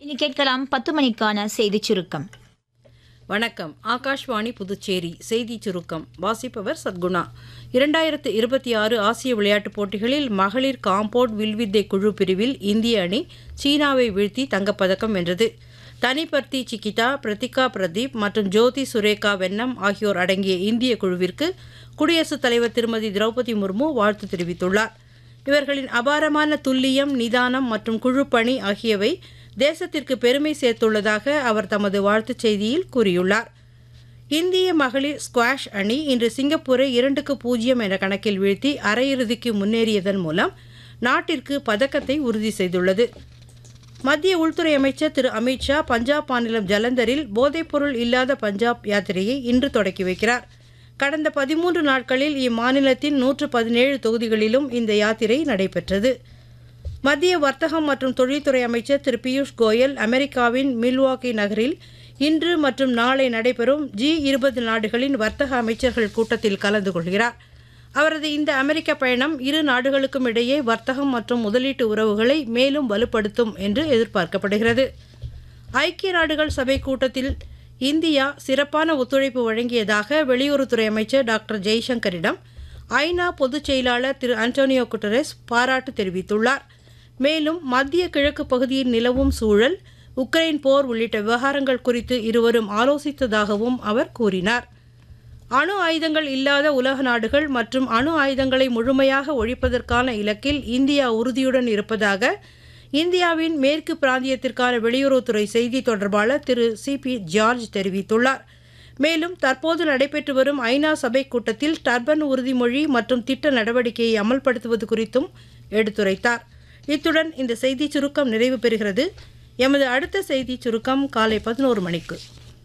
இனி கேட்கலாம் பத்து மணிக்கான செய்திச் சுருக்கம் வணக்கம் ஆகாஷ்வாணி புதுச்சேரி செய்திச் சுருக்கம் வாசிப்பவர் சத்குணா இரண்டாயிரத்து இருபத்தி ஆறு ஆசிய விளையாட்டுப் போட்டிகளில் மகளிர் காம்பவுண்ட் வில்வித்தை குழு பிரிவில் இந்திய அணி சீனாவை வீழ்த்தி தங்கப்பதக்கம் வென்றது தனிபர்த்தி சிக்கிதா பிரதிகா பிரதீப் மற்றும் ஜோதி சுரேகா வென்னம் ஆகியோர் அடங்கிய இந்திய குழுவிற்கு குடியரசுத் தலைவர் திருமதி திரௌபதி முர்மு வாழ்த்து தெரிவித்துள்ளார் இவர்களின் அபாரமான துல்லியம் நிதானம் மற்றும் குழுப்பணி ஆகியவை தேசத்திற்கு பெருமை சேர்த்துள்ளதாக அவர் தமது வாழ்த்துச் செய்தியில் கூறியுள்ளார் இந்திய மகளிர் ஸ்குவாஷ் அணி இன்று சிங்கப்பூரை இரண்டுக்கு பூஜ்ஜியம் என்ற கணக்கில் வீழ்த்தி அரையிறுதிக்கு முன்னேறியதன் மூலம் நாட்டிற்கு பதக்கத்தை உறுதி செய்துள்ளது மத்திய உள்துறை அமைச்சர் திரு அமித்ஷா பஞ்சாப் மாநிலம் ஜலந்தரில் போதைப்பொருள் இல்லாத பஞ்சாப் யாத்திரையை இன்று தொடக்கி வைக்கிறார் கடந்த பதிமூன்று நாட்களில் இம்மாநிலத்தின் நூற்று பதினேழு தொகுதிகளிலும் இந்த யாத்திரை நடைபெற்றது மத்திய வர்த்தகம் மற்றும் தொழில்துறை அமைச்சர் திரு பியூஷ் கோயல் அமெரிக்காவின் மில்வாக்கி நகரில் இன்று மற்றும் நாளை நடைபெறும் ஜி இருபது நாடுகளின் வர்த்தக அமைச்சர்கள் கூட்டத்தில் கலந்து கொள்கிறார் அவரது இந்த அமெரிக்க பயணம் இரு நாடுகளுக்கும் இடையே வர்த்தகம் மற்றும் முதலீட்டு உறவுகளை மேலும் வலுப்படுத்தும் என்று எதிர்பார்க்கப்படுகிறது ஐக்கிய நாடுகள் சபை கூட்டத்தில் இந்தியா சிறப்பான ஒத்துழைப்பு வழங்கியதாக வெளியுறவுத்துறை அமைச்சர் டாக்டர் ஜெய்சங்கரிடம் ஐநா பொதுச் செயலாளர் திரு அன்டோனியோ குட்டரஸ் பாராட்டு தெரிவித்துள்ளார் மேலும் மத்திய கிழக்கு பகுதியில் நிலவும் சூழல் உக்ரைன் போர் உள்ளிட்ட விவகாரங்கள் குறித்து இருவரும் ஆலோசித்ததாகவும் அவர் கூறினார் அணு ஆயுதங்கள் இல்லாத உலக நாடுகள் மற்றும் அணு ஆயுதங்களை முழுமையாக ஒழிப்பதற்கான இலக்கில் இந்தியா உறுதியுடன் இருப்பதாக இந்தியாவின் மேற்கு பிராந்தியத்திற்கான வெளியுறவுத்துறை செய்தி தொடர்பாளர் திரு சி பி ஜார்ஜ் தெரிவித்துள்ளார் மேலும் தற்போது நடைபெற்று வரும் ஐநா சபை கூட்டத்தில் டர்பன் உறுதிமொழி மற்றும் திட்ட நடவடிக்கையை அமல்படுத்துவது குறித்தும் எடுத்துரைத்தார் இத்துடன் இந்த செய்திச் சுருக்கம் நிறைவு பெறுகிறது எமது அடுத்த செய்திச் சுருக்கம் காலை பதினோரு மணிக்கு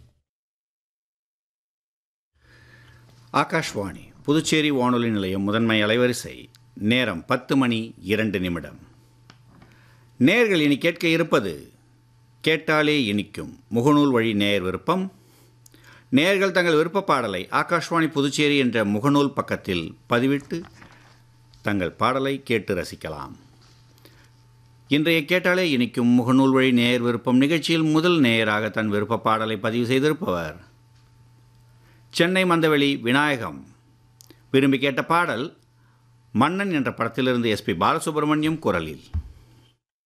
ஆகாஷ்வாணி புதுச்சேரி வானொலி நிலையம் முதன்மை அலைவரிசை நேரம் பத்து மணி இரண்டு நிமிடம் நேர்கள் இனி கேட்க இருப்பது கேட்டாலே இனிக்கும் முகநூல் வழி நேயர் விருப்பம் நேயர்கள் தங்கள் விருப்ப பாடலை ஆகாஷ்வாணி புதுச்சேரி என்ற முகநூல் பக்கத்தில் பதிவிட்டு தங்கள் பாடலை கேட்டு ரசிக்கலாம் இன்றைய கேட்டாலே இனிக்கும் முகநூல் வழி நேயர் விருப்பம் நிகழ்ச்சியில் முதல் நேயராக தன் விருப்ப பாடலை பதிவு செய்திருப்பவர் சென்னை மந்தவெளி விநாயகம் விரும்பி கேட்ட பாடல் மன்னன் என்ற படத்திலிருந்து எஸ்பி பாலசுப்ரமணியம் குரலில்